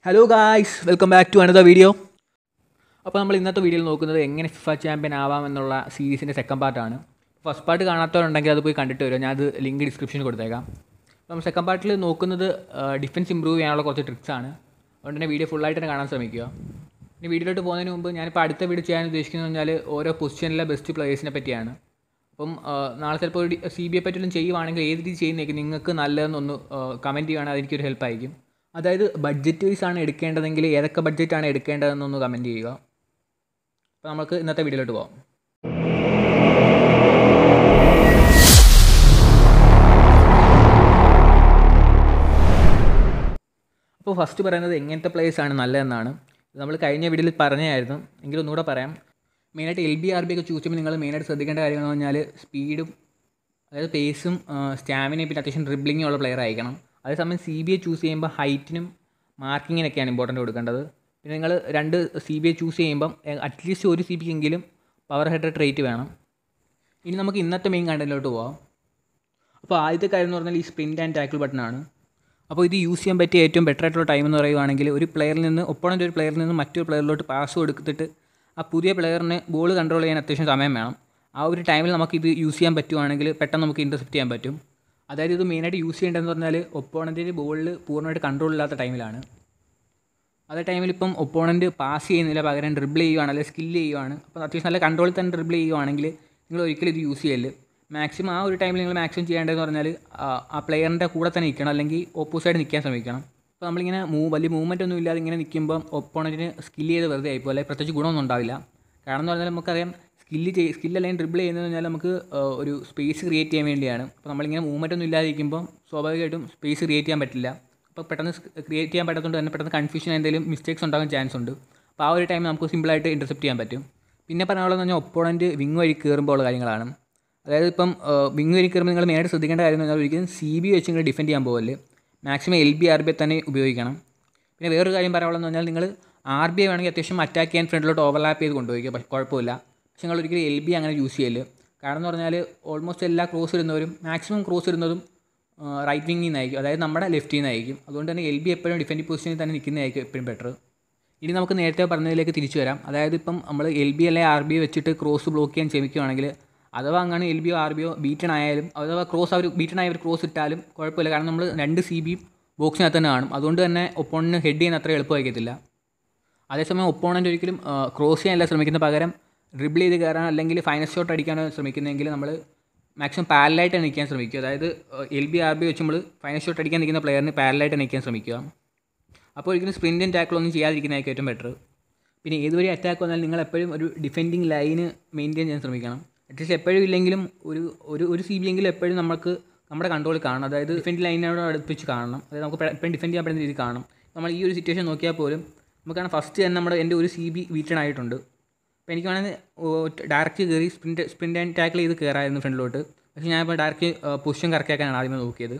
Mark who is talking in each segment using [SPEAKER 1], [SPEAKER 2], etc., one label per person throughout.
[SPEAKER 1] hello guys welcome back to another video അപ്പോൾ നമ്മൾ ഇന്നത്തെ വീഡിയോയിൽ നോക്കുന്നത് എങ്ങനെ ഫിഫ ചാമ്പ്യൻ ആവാം എന്നുള്ള സീരീസിൻ്റെ സെക്കൻഡ് പാർട്ടാണ് ഫസ്റ്റ് പാർട്ട് കാണാത്തവരുണ്ടെങ്കിൽ അത് പോയി കണ്ടിട്ട് വരും ഞാനത് ലിങ്ക് ഡിസ്ക്രിപ്ഷനിൽ കൊടുത്തേക്കാം അപ്പോൾ നമ്മൾ സെക്കൻഡ് പാർട്ടിൽ നോക്കുന്നത് ഡിഫൻസ് ഇമ്പ്രൂവ് ചെയ്യാനുള്ള കുറച്ച് ട്രിക്സ് ആണ് അതുകൊണ്ട് തന്നെ വീഡിയോ ഫുള്ളായിട്ട് തന്നെ കാണാൻ ശ്രമിക്കുക ഇനി വീഡിയോയിലോട്ട് പോകുന്നതിന് മുമ്പ് ഞാനിപ്പോൾ അടുത്ത വീഡിയോ ചെയ്യാൻ ഉദ്ദേശിക്കുന്നത് പറഞ്ഞാൽ ഓരോ പൊസിഷനിലെ ബെസ്റ്റ് പ്ലേയേഴ്സിനെ പറ്റിയാണ് അപ്പം ആ, നാളെ ചിലപ്പോൾ ഒരു സി ബി ഐ പറ്റിയും ചെയ്യുവാണെങ്കിൽ ഏത് രീതി ചെയ്യുന്നതായിരിക്കും നിങ്ങൾക്ക് നല്ലതെന്നൊന്ന് കമൻറ്റ് ചെയ്യുകയാണെങ്കിൽ അതെനിക്കൊരു ഹെൽപ്പ് ആയിരിക്കും അതായത് ബഡ്ജറ്റ് വൈസ് ആണ് എടുക്കേണ്ടതെങ്കിൽ ഏതൊക്കെ ബഡ്ജറ്റാണ് എടുക്കേണ്ടതെന്നൊന്ന് കമൻറ്റ് ചെയ്യുക അപ്പോൾ നമുക്ക് ഇന്നത്തെ വീഡിയോയിലോട്ട് പോകാം അപ്പോൾ ഫസ്റ്റ് പറയുന്നത് എങ്ങനത്തെ പ്ലേയേഴ്സ് ആണ് നല്ലതെന്നാണ് ഇത് നമ്മൾ കഴിഞ്ഞ വീഡിയോയിൽ പറഞ്ഞായിരുന്നു എങ്കിലും ഒന്നുകൂടെ പറയാം മെയിനായിട്ട് എൽ ബി ആർ ബി ഒക്കെ ചൂസ് ചെയ്യുമ്പോൾ നിങ്ങൾ മെയിനായിട്ട് ശ്രദ്ധിക്കേണ്ട കാര്യങ്ങൾ എന്ന് പറഞ്ഞാൽ സ്പീഡും അതായത് പേസും സ്റ്റാമിനയും പിന്നെ അത്യാവശ്യം ഡ്രിബ്ലിങ്ങും ഉള്ള പ്ലെയർ ആയിരിക്കണം അതേസമയം സി ബി ഐ ചൂസ് ചെയ്യുമ്പോൾ ഹൈറ്റിനും മാർക്കിങ്ങിനൊക്കെയാണ് ഇമ്പോർട്ടൻ്റ് കൊടുക്കേണ്ടത് പിന്നെ നിങ്ങൾ രണ്ട് സി ബി ഐ ചൂസ് ചെയ്യുമ്പം അറ്റ്ലീസ്റ്റ് ഒരു സി ബിക്കെങ്കിലും പവർ ഹെഡർ ട്രേറ്റ് വേണം ഇനി നമുക്ക് ഇന്നത്തെ മെയിൻ കണ്ടന്റിലോട്ട് പോവാം അപ്പോൾ ആദ്യത്തെ കാര്യം എന്ന് പറഞ്ഞാൽ ഈ സ്പ്രിൻറ്റ് ആൻഡ് ടാക്കിൾ ബട്ടണാണ് അപ്പോൾ ഇത് യൂസ് ചെയ്യാൻ പറ്റിയ ഏറ്റവും ബെറ്റർ ആയിട്ടുള്ള ടൈം എന്ന് പറയുവാണെങ്കിൽ ഒരു പ്ലെയറിൽ നിന്ന് ഒപ്പോണൻ്റ് ഒരു പ്ലെയറിൽ നിന്ന് മറ്റൊരു പ്ലെയറിലോട്ട് പാസ് കൊടുത്തിട്ട് ആ പുതിയ പ്ലെയറിന് ബോൾ കൺട്രോൾ ചെയ്യാൻ അത്യാവശ്യം സമയം വേണം ആ ഒരു ടൈമിൽ നമുക്ക് ഇത് യൂസ് ചെയ്യാൻ പറ്റുവാണെങ്കിൽ പെട്ടെന്ന് നമുക്ക് ഇൻ്റർസെപ്റ്റ് ചെയ്യാൻ പറ്റും അതായത് ഇത് മെയിനായിട്ട് യൂസ് ചെയ്യേണ്ടതെന്ന് പറഞ്ഞാൽ ഒപ്പോണൻറ്റിൻ്റെ ബോളിൽ പൂർണ്ണമായിട്ട് കൺട്രോൾ ഇല്ലാത്ത ടൈമിലാണ് അതേ ടൈമിൽ ഇപ്പം ഒപ്പോണൻറ്റ് പാസ് ചെയ്യുന്നില്ല പകരം ഡ്രിബിൾ ചെയ്യുവാണ് അല്ലെങ്കിൽ സ്കില്ല് ചെയ്യുവാണ് അപ്പോൾ അത്യാവശ്യം നല്ല കൺട്രോളിൽ തന്നെ ഡ്രിബിൾ ചെയ്യുവാണെങ്കിൽ നിങ്ങൾ ഒരിക്കലും ഇത് യൂസ് ചെയ്യല് മാക്സിമം ആ ഒരു ടൈമിൽ നിങ്ങൾ മാക്സിമം ചെയ്യേണ്ടതെന്ന് പറഞ്ഞാൽ ആ- ആ പ്ലെയറിൻ്റെ കൂടെ തന്നെ നിൽക്കണം അല്ലെങ്കിൽ ഓപ്പോസിറ്റായിട്ട് നിൽക്കാൻ ശ്രമിക്കണം അപ്പോൾ നമ്മളിങ്ങനെ മൂവ് വലിയ മൂവ്മെൻ്റ് ഒന്നും ഇല്ലാതെ ഇങ്ങനെ നിൽക്കുമ്പോൾ ഒപ്പോണൻറ്റിന് സ്കില്ല് ചെയ്ത് വെറുതെ ആയിപ്പോൾ അല്ലെങ്കിൽ പ്രത്യേകിച്ച് ഗുണമൊന്നും ഉണ്ടാവില്ല കാരണം എന്ന് പറഞ്ഞാൽ നമുക്കറിയാം സ്കില്ല് ചെയ് സ്കില്ല് അല്ലെങ്കിൽ ഡ്രിബിൾ ചെയ്യുന്നത് പറഞ്ഞാൽ നമുക്ക് ആ, ഒരു സ്പേസ് ക്രിയേറ്റ് ചെയ്യാൻ വേണ്ടിയാണ് അപ്പോൾ നമ്മളിങ്ങനെ മൂവ്മെൻ്റ് ഒന്നും ഇല്ലാതിരിക്കുമ്പോൾ സ്വാഭാവികമായിട്ടും സ്പേസ് ക്രിയേറ്റ് ചെയ്യാൻ പറ്റില്ല അപ്പോൾ പെട്ടെന്ന് ക്രിയേറ്റ് ചെയ്യാൻ പറ്റാത്തതുകൊണ്ട് തന്നെ പെട്ടെന്ന് കൺഫ്യൂഷൻ എന്തെങ്കിലും മിസ്റ്റേക്സ് ഉണ്ടാകാൻ ചാൻസ് ഉണ്ട് അപ്പോൾ ആ ഒരു ടൈം നമുക്ക് സിമ്പിളായിട്ട് ഇൻ്റർസെപ്റ്റ് ചെയ്യാൻ പറ്റും പിന്നെ പറയാനുള്ളതെന്ന് പറഞ്ഞാൽ ഒപ്പോണൻറ്റ് വിങ് വഴി കയറുമ്പോൾ ഉള്ള കാര്യങ്ങളാണ് അതായത് ഇപ്പം വിങ് വഴി കയറുമ്പോൾ നിങ്ങൾ മെയിനായിട്ട് ശ്രദ്ധിക്കേണ്ട കാര്യം എന്ന് പറഞ്ഞാൽ ഒരിക്കലും സി ബി വെച്ച് നിങ്ങൾ ഡിഫെൻഡ് ചെയ്യാൻ പോകല്ലേ maximum L B R B തന്നെ ഉപയോഗിക്കണം പിന്നെ വേറൊരു കാര്യം പറയാനുള്ളതെന്ന് പറഞ്ഞാൽ നിങ്ങൾ ആർ ബി ഐ വേണമെങ്കിൽ അത്യാവശ്യം അറ്റാക്ക് ചെയ്യാൻ ഫ്രണ്ടിലോട്ട് ഓവർലാപ്പ് ചെയ്ത് കൊണ്ടുപോയിക്കുക പക്ഷേ കുഴപ്പമില്ല പക്ഷേ നിങ്ങൾ ഒരിക്കലും എൽ ബി അങ്ങനെ യൂസ് ചെയ്യല് കാരണം എന്ന് പറഞ്ഞാൽ ഓൾമോസ്റ്റ് എല്ലാ ക്രോസ് ഇടുന്നവരും മാക്സിമം ക്രോസ് ഇടുന്നതും റൈറ്റ് വിങ്ങിൽ നിന്നായിരിക്കും അതായത് നമ്മുടെ ലെഫ്റ്റിൽ നിന്നായിരിക്കും അതുകൊണ്ട് തന്നെ എൽ ബി എപ്പോഴും ഡിഫെൻഡ് പൊസിഷനിൽ തന്നെ നിൽക്കുന്നതായിരിക്കും എപ്പോഴും ബെറ്റർ ഇനി നമുക്ക് നേരത്തെ പറഞ്ഞതിലേക്ക് തിരിച്ചു വരാം അതായത് ഇപ്പം നമ്മൾ എൽ ബി അല്ലെങ്കിൽ ആർ ബി വെച്ചിട്ട് ക്രോസ് ബ്ലോക്ക് ചെയ്യാൻ ശ്രമിക്കുകയാണെങ്കിൽ അഥവാ അങ്ങനെ എൽ ബിയോ ആർ ബിയോ ബീറ്റൺ ആയാലും അഥവാ ക്രോസ് അവർ ബീറ്റൺ ആയ ഒരു ക്രോസ് ഇട്ടാലും കുഴപ്പമില്ല കാരണം നമ്മൾ രണ്ട് സി ബിയും ബോക്സിനകത്ത് തന്നെ കാണും അതുകൊണ്ട് തന്നെ ഒപ്പോണിന് ഹെഡ് ചെയ്യാൻ അത്ര എളുപ്പമായിരിക്കത്തില്ല അതേസമയം ഒപ്പോണൻ്റ് ഒരിക്കലും ക്രോസ് ചെയ്യാനല്ല ശ്രമിക്കുന്ന പകരം ഡ്രിബിൾ ചെയ്ത് കയറാൻ അല്ലെങ്കിൽ ഫൈനൽ ഷോട്ട് അടിക്കാനോ ശ്രമിക്കുന്നതെങ്കിൽ നമ്മൾ മാക്സിമം പാരലായിട്ട് നിൽക്കാൻ ശ്രമിക്കുക അതായത് എൽ ബി ആർ ബി വെച്ച് നമ്മൾ ഫൈനൽ ഷോട്ട് അടിക്കാൻ നിൽക്കുന്ന പ്ലെയറിന് പാരലായിട്ട് നിൽക്കാൻ ശ്രമിക്കുക അപ്പോൾ ഒരിക്കലും സ്പ്രിൻറ്റും ടാക്കിളൊന്നും ചെയ്യാതിരിക്കുന്നതായിരിക്കും ഏറ്റവും ബെറ്റർ പിന്നെ ഏതുവരെ അറ്റാക്ക് വന്നാൽ നിങ്ങൾ എപ്പോഴും ഒരു ഡിഫെൻഡിങ് ലൈന് മെയിൻറ്റെയിൻ ചെയ്യാൻ ശ്രമിക്കണം അറ്റ്ലീസ്റ്റ് എപ്പോഴും ഇല്ലെങ്കിലും ഒരു ഒരു ഒരു സി ബി എങ്കിലും എപ്പോഴും നമുക്ക് നമ്മുടെ കൺട്രോളിൽ കാണണം അതായത് ഡിഫെൻഡ് ലൈനോട് അടുപ്പിച്ച് കാണണം അതായത് നമുക്ക് എപ്പോഴും ഡിഫെൻഡ് ചെയ്യാൻ പറ്റുന്ന രീതിയിൽ കാണണം നമ്മൾ ഈ ഒരു സിറ്റുവേഷൻ നോക്കിയാൽ പോലും നമുക്കാണ് ഫസ്റ്റ് തന്നെ നമ്മുടെ എൻ്റെ ഒരു സി ബി വീറ്റൺ ആയിട്ടുണ്ട് അപ്പോൾ എനിക്ക് വേണമെങ്കിൽ ഡയറക്റ്റ് കയറി സ്പ്രിൻറ്റ് സ്പ്രിൻറ്റ് ആൻഡ് ടാക്കിൾ ചെയ്ത് കയറായിരുന്നു ഫ്രണ്ടിലോട്ട് പക്ഷേ ഞാനിപ്പോൾ ഡയറക്റ്റ് പൊസിഷൻ കറക്റ്റാക്കാനാണ് ആദ്യമേ നോക്കിയത്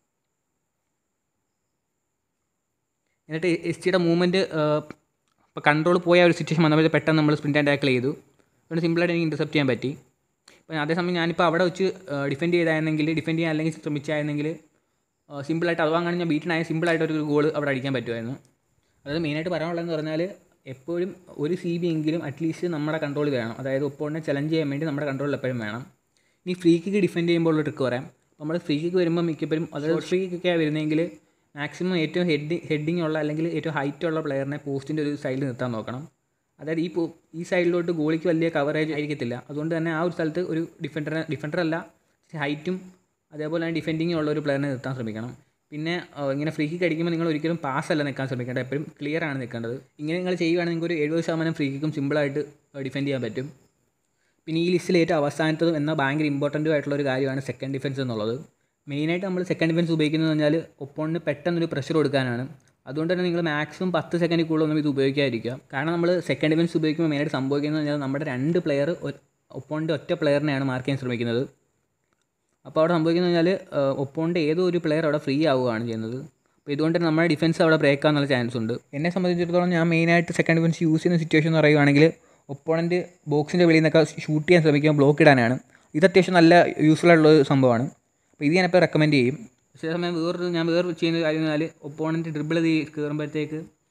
[SPEAKER 1] എന്നിട്ട് എസ് ടിയുടെ മൂവ്മെൻറ്റ് ഇപ്പോൾ കൺട്രോൾ പോയ ഒരു സിറ്റുവേഷൻ വന്നപ്പോൾ പെട്ടെന്ന് നമ്മൾ സ്പ്രിൻ്റ് ആൻഡ് ടാക്കിൾ ചെയ്തു അതുകൊണ്ട് സിമ്പിളായിട്ട് എനിക്ക് ഇൻ്റർസെപ്റ്റ് ചെയ്യാൻ പറ്റി അപ്പോൾ അതേസമയം ഞാനിപ്പോൾ അവിടെ വെച്ച് ഡിഫെൻഡ് ചെയ്തായിരുന്നെങ്കിൽ ഡിഫെൻഡ് ചെയ്യാൻ അല്ലെങ്കിൽ ശ്രമിച്ചായിരുന്നെങ്കിൽ സിമ്പിളായിട്ട് അഥവാ അങ്ങനെ ഞാൻ ബീറ്റിനായ സിമ്പിളായിട്ട് ഒരു ഗോൾ അവിടെ അടിക്കാൻ പറ്റുമായിരുന്നു അതായത് മെയിനായിട്ട് പറയാനുള്ളതെന്ന് പറഞ്ഞാൽ എപ്പോഴും ഒരു സി ബി എങ്കിലും അറ്റ്ലീസ്റ്റ് നമ്മുടെ കൺട്രോളിൽ വേണം അതായത് ഒപ്പോണിനെ ചലഞ്ച് ചെയ്യാൻ വേണ്ടി നമ്മുടെ കൺട്രോളിൽ എപ്പോഴും വേണം ഇനി ഫ്രീ കിക്ക് ഡിഫെൻഡ് ചെയ്യുമ്പോൾ ഉള്ള ട്രിക്ക് പറയാം നമ്മൾ ഫ്രീ കിക്ക് വരുമ്പോൾ മിക്കപ്പോഴും അതായത് ഫ്രീ കിക്കൊക്കെയാണ് വരുന്നതെങ്കിൽ മാക്സിമം ഏറ്റവും ഹെഡ് ഹെഡിങ് ഉള്ള അല്ലെങ്കിൽ ഏറ്റവും ഹൈറ്റ് ഉള്ള പ്ലെയറിനെ പോസ്റ്റിൻ്റെ ഒരു സൈഡിൽ നിർത്താൻ നോക്കണം അതായത് ഈ പോ- ഈ സൈഡിലോട്ട് ഗോളിക്ക് വലിയ കവറേജ് ആയിരിക്കത്തില്ല അതുകൊണ്ട് തന്നെ ആ ഒരു സ്ഥലത്ത് ഒരു ഡിഫൻഡർ ഡിഫൻഡർ അല്ല ഹൈറ്റും അതേപോലെ തന്നെ ഡിഫെൻഡിങ് ഉള്ള ഒരു പ്ലെയറിനെ നിർത്താൻ ശ്രമിക്കണം പിന്നെ ആ, ഇങ്ങനെ ഫ്രീ കിക്ക് അടിക്കുമ്പോൾ നിങ്ങൾ ഒരിക്കലും പാസ് അല്ല നിൽക്കാൻ ശ്രമിക്കേണ്ടത് എപ്പോഴും ക്ലിയർ ആണ് നിൽക്കേണ്ടത് ഇങ്ങനെ നിങ്ങൾ ചെയ്യുകയാണെങ്കിൽ നിങ്ങൾക്ക് ഒരു എഴുപത് ശതമാനം ഫ്രീ കിക്കും സിമ്പിളായിട്ട് ഡിഫെൻഡ് ചെയ്യാൻ പറ്റും പിന്നെ ഈ ലിസ്റ്റിൽ ഏറ്റവും അവസാനത്തതും എന്നാൽ ഭയങ്കര ഇമ്പോർട്ടൻറ്റും ആയിട്ടുള്ള ഒരു കാര്യമാണ് സെക്കൻഡ് ഡിഫൻസ് എന്നുള്ളത് മെയിനായിട്ട് നമ്മൾ സെക്കൻഡ് ഡിഫൻസ് ഉപയോഗിക്കുന്നത് പറഞ്ഞാൽ ഒപ്പോണിന് പെട്ടെന്നൊരു പ്രഷർ കൊടുക്കാനാണ് അതുകൊണ്ട് തന്നെ നിങ്ങൾ മാക്സിമം പത്ത് സെക്കൻഡിൽ കൂടുതലൊന്നും ഇത് ഉപയോഗിക്കാതിരിക്കുക കാരണം നമ്മൾ സെക്കൻഡ് ഡിഫൻസ് ഉപയോഗിക്കുമ്പോൾ മെയിനായിട്ട് സംഭവിക്കുന്നത് പറഞ്ഞാൽ നമ്മുടെ രണ്ട് പ്ലെയർ ഒപ്പോണിൻ്റെ ഒറ്റ പ്ലെയറിനെയാണ് മാർക്ക് ചെയ്യാൻ ശ്രമിക്കുന്നത് അപ്പോൾ അവിടെ സംഭവിക്കുന്നത് പറഞ്ഞാൽ ഒപ്പോണിൻ്റെ ഏതോ ഒരു പ്ലെയർ അവിടെ ഫ്രീ ആവുകയാണ് ചെയ്യുന്നത് അപ്പോൾ ഇതുകൊണ്ട് തന്നെ നമ്മുടെ ഡിഫൻസ് അവിടെ ബ്രേക്ക് ആകാനുള്ള ചാൻസ് ഉണ്ട് എന്നെ സംബന്ധിച്ചിടത്തോളം ഞാൻ മെയിനായിട്ട് സെക്കൻഡ് ഡിഫൻസ് യൂസ് ചെയ്യുന്ന സിറ്റുവേഷൻ എന്ന് പറയുവാണെങ്കിൽ ഒപ്പോണൻറ്റ് ബോക്സിൻ്റെ വെളിയിൽ നിന്നൊക്കെ ഷൂട്ട് ചെയ്യാൻ ശ്രമിക്കുമ്പോൾ ബ്ലോക്ക് ഇടാനാണ് ഇത് അത്യാവശ്യം നല്ല യൂസ്ഫുൾ ആയിട്ടുള്ള ഒരു സംഭവമാണ് അപ്പോൾ ഇത് ഞാനിപ്പോൾ റെക്കമെൻഡ് ചെയ്യും പക്ഷേ സമയം വേറൊരു ഞാൻ വേറെ ചെയ്യുന്ന കാര്യം എന്ന് പറഞ്ഞാൽ ഒപ്പോണൻറ്റ് ഡ്രിബിൾ ചെയ്ത് കയറുമ്പോഴത്തേക്ക്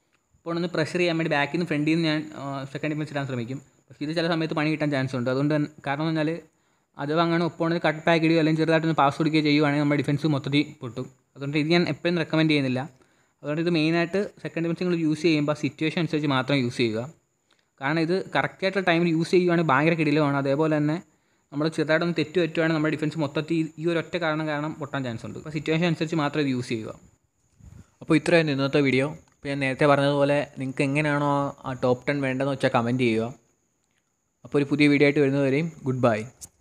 [SPEAKER 1] ഒന്ന് പ്രഷർ ചെയ്യാൻ വേണ്ടി ബാക്കിൽ നിന്ന് ഫ്രണ്ടിൽ നിന്ന് ഞാൻ സെക്കൻഡ് ഡിഫൻസ് ഇടാൻ ശ്രമിക്കും പക്ഷേ ഇത് ചില സമയത്ത് പണി കിട്ടാൻ ചാൻസ് ഉണ്ട് അതുകൊണ്ട് തന്നെ കാരണം എന്ന് പറഞ്ഞാൽ അഥവാ അങ്ങനെ ഒപ്പോണത് കട്ട് ബാക്ക് ഇടുകയോ അല്ലെങ്കിൽ ചെറുതായിട്ടൊന്ന് പാസ് കൊടുക്കുകയോ ചെയ്യുവാണെങ്കിൽ നമ്മുടെ ഡിഫൻസ് മൊത്തത്തിൽ പൊട്ടും അതുകൊണ്ട് ഇത് ഞാൻ എപ്പോഴും റെക്കമെൻഡ് ചെയ്യുന്നില്ല അതുകൊണ്ട് ഇത് മെയിനായിട്ട് സെക്കൻഡ് ഡിഫൻസ് നിങ്ങൾ യൂസ് ചെയ്യുമ്പോൾ സിറ്റുവേഷൻ അനുസരിച്ച് മാത്രം യൂസ് ചെയ്യുക കാരണം ഇത് കറക്റ്റായിട്ടുള്ള ടൈമിൽ യൂസ് ചെയ്യുവാണെങ്കിൽ ഭയങ്കര കിടിലമാണ് അതേപോലെ തന്നെ നമ്മൾ ചെറുതായിട്ടൊന്ന് തെറ്റ് പറ്റുവാണെങ്കിൽ നമ്മുടെ ഡിഫൻസ് മൊത്തത്തിൽ ഈ ഒരു ഒറ്റ കാരണം കാരണം പൊട്ടാൻ ചാൻസ് ഉണ്ട് അപ്പോൾ സിറ്റുവേഷൻ അനുസരിച്ച് മാത്രം ഇത് യൂസ് ചെയ്യുക
[SPEAKER 2] അപ്പോൾ ഇത്രയായിരുന്നു ഇന്നത്തെ വീഡിയോ അപ്പോൾ ഞാൻ നേരത്തെ പറഞ്ഞതുപോലെ നിങ്ങൾക്ക് എങ്ങനെയാണോ ആ ടോപ്പ് ടെൻ വേണ്ടതെന്ന് വെച്ചാൽ കമൻറ്റ് ചെയ്യുക അപ്പോൾ ഒരു പുതിയ വീഡിയോ ആയിട്ട് വരുന്നതുവരെയും ഗുഡ് ബൈ